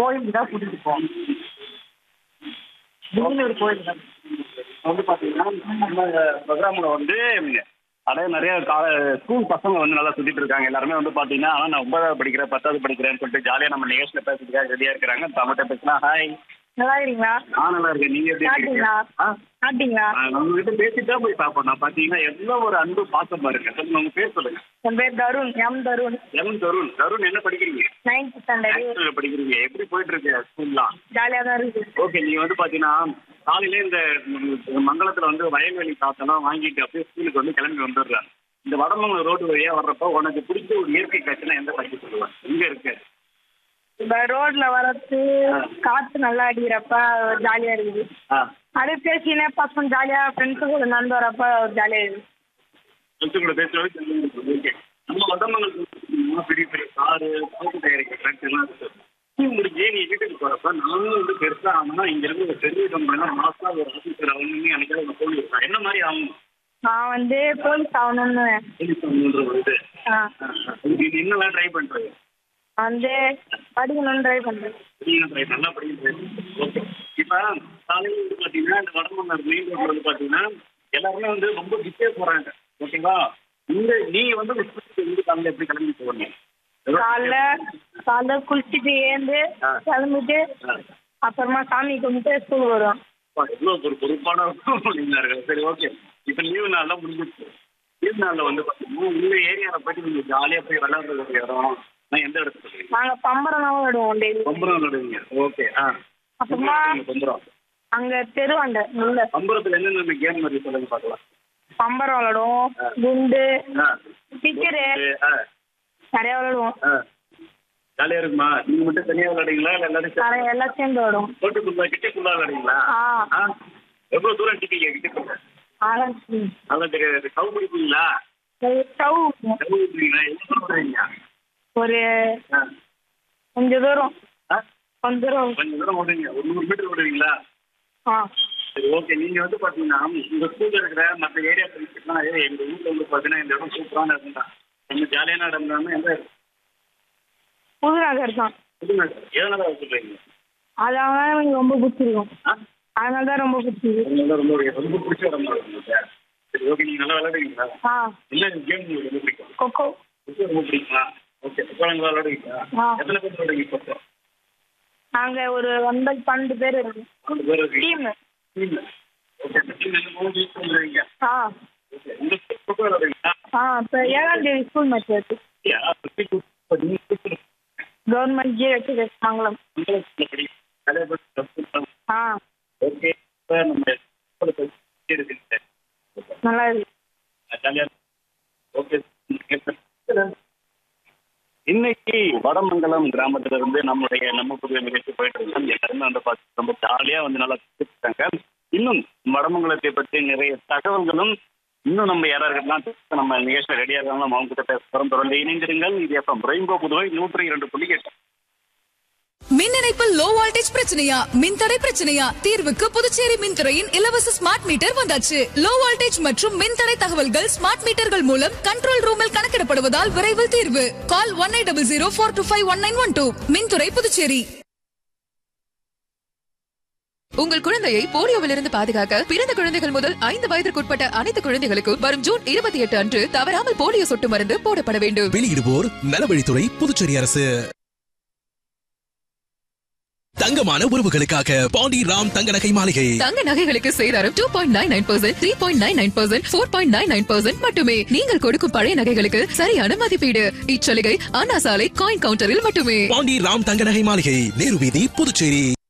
கோயிலுக்கு தான் கூட்டிட்டு போவோம் திடீர்னு ஒரு கோயில் தான் வந்து பாத்தீங்கன்னா நம்ம ப்ரோக்ராம்ல வந்து அதே நிறைய கால ஸ்கூல் பசங்க வந்து நல்லா சுத்திட்டு இருக்காங்க எல்லாருமே வந்து பாத்தீங்கன்னா ஆனா நான் ஒன்பதாவது படிக்கிறேன் பத்தாவது படிக்கிறேன்னு சொல்லிட்டு ஜாலியா நம்ம நிகழ்ச்சியில பேசுறதுக்காக ரெடியா இருக்கிறாங்க தமிழ்கிட்ட பேசினா ஹாய் நல்லா இருக்கீங்களா நான் நல்லா இருக்கேன் நீங்க எப்படி இருக்கீங்க சாப்பிட்டீங்களா ஆ, சாப்பிட்டீங்களா நான் உங்ககிட்ட பேசிட்டு தான் போய் பார்ப்போம் நான் பாத்தீங்கன்னா எவ்வளவு ஒரு அன்பு பாசம் பாருங்க சொல்லுங்க உங்க பேர் சொல்லுங்க என் பேர் தருண் எம் தருண் எவன் தருண் தருண் என்ன படிக்கிறீங்க நைன்த் ஸ்டாண்டர்டு Ninth படிக்கிறீங்க எப்படி போயிட்டு இருக்கு ஸ்கூல்லாம் ஜாலியாக தான் இருக்குது ஓகே நீங்க வந்து பாத்தீங்கன்னா காலையில இந்த ம், மங்களத்துல வந்து வயல்வெளி காத்தெல்லாம் வாங்கிட்டு அப்படியே ஸ்கூலுக்கு வந்து கிளம்பி வந்துடுறாங்க இந்த வடமங்கலம் ரோடு வழியா வர்றப்ப உனக்கு பிடிச்ச ஒரு இயற்கை காட்சினா எந்த காட்சி சொல்லுவேன் இங்க இருக்கு இப்போ ரோட்ல வரது காற்று நல்லா அடிக்கிறப்ப ஜாலியாக இருக்குது ஆ அப்படியே பேசினே பசங்க ஜாலியாக ஃப்ரெண்ட்ஸு கூட நடந்து வரப்ப ஜாலியாக இருக்குது ஃப்ரெண்ட்ஸ் கூட பேசுறது ஓகே நம்ம வடமங்கலத்துல பெரிய பெரிய காரு போக்கு தயாரிக்கிற ட்ரக் எல்லாம் இருக்கு நீ முடிஞ்சு நீ வீட்டுக்கு போறப்ப நானும் வந்து பெருசா ஆகணும்னா இங்க இருந்து ஒரு பெரிய கம்பெனினா மாசா ஒரு ஆஃபீஸர் ஆகணும்னு எனக்கு ஒரு தோல்வி இருக்கா என்ன மாதிரி ஆகணும் நான் வந்து போலீஸ் ஆகணும்னு போலீஸ் ஆகணுன்ற ஒரு இது ஆ ஆ, ஆ. இதுக்கு என்னெல்லாம் ட்ரை பண்றது நான் வந்து படிக்கணும்னு ட்ரை பண்ணுறேன் நீங்க try நல்லா படிக்க ஓகே இப்ப காலையில வந்து பாத்தீங்கன்னா இந்த வடமன்னார் மெயின் ரோட்ல வந்து பாத்தீங்கன்னா எல்லாருமே வந்து ரொம்ப பிஸியா போறாங்க ஓகேவா இந்த நீங்க வந்து ஒரு ஸ்கூலுக்கு வந்து காலையில எப்படி கிளம்பி போவீங்க காலைல காலைல குளிச்சுட்டு ஏந்து ஆ. கிளம்பிட்டு அப்புறமா சாமி கும்பிட்டு ஸ்கூல் வருவோம் அப்பா, எவ்வளவு ஒரு பொறுப்பான அப்படிங்களா இருக்கு சரி ஓகே இப்ப லீவு நாள்லாம் முடிஞ்சிருச்சு லீவு நாள்ல வந்து பாத்தீங்கன்னா உங்க ஏரியால போயிட்டு நீங்க ஜாலியா போய் விளையாடுற ஒரு இடம் நான் எந்த இடத்துல சொல்றீங்க நாங்கள் பம்பரம் விடுவோம் டெய்லி பம்பரம் விளையாடுவீங்க ஓகே ஆ அப்புறமா பம்பரம் அங்கே தெருவாண்ட உள்ள பம்பரத்துல என்னென்ன கேம் மாதிரி சொல்லுங்க பார்க்கலாம் பம்பரம் விளாடுவோம் குண்டு ஆ. டிக்கரு ஆ நிறைய விளாடுவோம் ஆ. ஜாலியா இருக்குமா நீங்க மட்டும் தனியா விளையாடுவீங்களா இல்ல எல்லாரும் சேர்ந்து? நிறைய எல்லாம் சேர்ந்து விளாடுவோம் தோட்டத்துக்குள்ள கிட்டக்குள்ள விளையாடுவீங்களா ஆ ஆ? எவ்வளவு தூரம் டிக்கீங்க கிட்டக்குள்ள ஆரம்பிச்சு நல்லா தெரியாது கவு பிடிப்பீங்களா ஸ்டவ் கவு பிடிப்பீங்களா எவ்வளவு தூரம் விடுவீங்க ஒரு ஆ. கொஞ்சம் தூரம் ஆ? கொஞ்ச தூரம் கொஞ்சம் தூரம் ஓடுவீங்க ஒரு நூறு மீட்டர் ஓடுவீங்களா ஆ சரி ஓகே நீங்க வந்து பாத்தீங்கன்னா உங்க ஸ்கூல்ல இருக்கிற மற்ற ஏரியா ஃப்ரெண்ட்ஸ்லாம் எங்க ஊர்ல வந்து பாத்தீங்கன்னா இந்த இடம் சூப்பரான இடம் தான் ரொம்ப ஜாலியான இடம் தான் எந்த இடம்? புது நகர் தான் புதுநகர் எதனால சொல்றீங்க அதனால எனக்கு ரொம்ப பிடிச்சிருக்கும் ஆ அதனால தான் ரொம்ப பிடிச்சிருக்கு அதனால ரொம்ப ஒரு- ரொம்ப பிடிச்ச இடம் தான் உங்களுக்கு சரி ஓகே நீங்க நல்லா விளையாடுவீங்களா ஆ என்ன கேம் உங்களுக்கு ரொம்ப பிடிக்கும் கொக்கோ கொக்கோ ரொம்ப பிடிக்குமா ஓகே கொக்கோ நல்லா விளையாடுவீங்களா ஆ. எத்தனை பேர் விளையாடுவீங்க கொக்கோ நாங்கள் ஒரு ஒன்பது பன்னெண்டு பேர் இருக்கோம் பன்னெண்டு பேர் இருக்கீங்க டீமு டீம் ஓகே டீம் என்ன மூணு யூஸ் பண்ணுறீங்க ஆ ஓகே இந்த கொக்கோ விளையாடுவீங்களா ஆ இப்போ ஏழாம் தேதி ஸ்கூல் மேட்ச் இருக்கு யா, சுத்தி சுத்தி நீங்க சுத்தி கவர்மெண்ட் ஜிஹெச் மங்களம் மங்களத்துல படி நிறைய பேர் தப்பு ஆ ஓகே இப்போ நம்ம ஸ்கூல்ல போய் இருக்குங்க நல்லா இருக்கு ஜாலியா ஓகே இன்னைக்கு வடமங்கலம் கிராமத்துல இருந்து நம்முடைய நம்ம புதிய நிகழ்ச்சி போயிட்டு இருக்கோம் எல்லாருமே வந்து பார்த்து ரொம்ப ஜாலியா வந்து நல்லா சுத்திட்டாங்க இன்னும் வடமங்கலத்தை பற்றி நிறைய தகவல்களும் இன்னும் நம்ம யாராருக்கெல்லாம் நம்ம நிகழ்ச்சியில் ரெடியா இருக்காங்களோ அவங்க கிட்ட பேச போறோம் தொடர்ந்து இணைந்திருங்கள் இது எஃப்எம் ரெயின்போ புதுவை நூற்றி இரண்டு புள்ளி எட்டு மின் இணைப்பில் லோ வோல்டேஜ் பிரச்சனையா மின்தடை பிரச்சனையா தீர்வுக்கு புதுச்சேரி மின்துறையின் இலவச ஸ்மார்ட் மீட்டர் வந்தாச்சு லோ வோல்டேஜ் மற்றும் மின்தடை தகவல்கள் ஸ்மார்ட் மீட்டர்கள் மூலம் கண்ட்ரோல் ரூமில் கணக்கிடப்படுவதால் விரைவில் தீர்வு call one eight double zero four two five one nine one two மின்துறை புதுச்சேரி உங்கள் குழந்தையை போலியோவிலிருந்து பாதுகாக்க பிறந்த குழந்தைகள் முதல் ஐந்து வயதிற்குட்பட்ட அனைத்து குழந்தைகளுக்கும் வரும் ஜூன் இருபத்தி எட்டு அன்று தவறாமல் போலியோ சொட்டு மருந்து போடப்பட வேண்டும் வெளியிடுவோர் நலவழித்துறை புதுச்சேரி அரசு தங்கமான உறவுகளுக்காக பாண்டி ராம் தங்க நகை மாளிகை தங்க நகைகளுக்கு சேதாரம் two point nine nine percent three point nine nine percent four point nine nine percent மட்டுமே நீங்கள் கொடுக்கும் பழைய நகைகளுக்கு சரியான மதிப்பீடு இச்சலுகை அண்ணா சாலை காயின் கவுண்டரில் மட்டுமே பாண்டி ராம் தங்க நகை மாளிகை நேரு வீதி புதுச்சேரி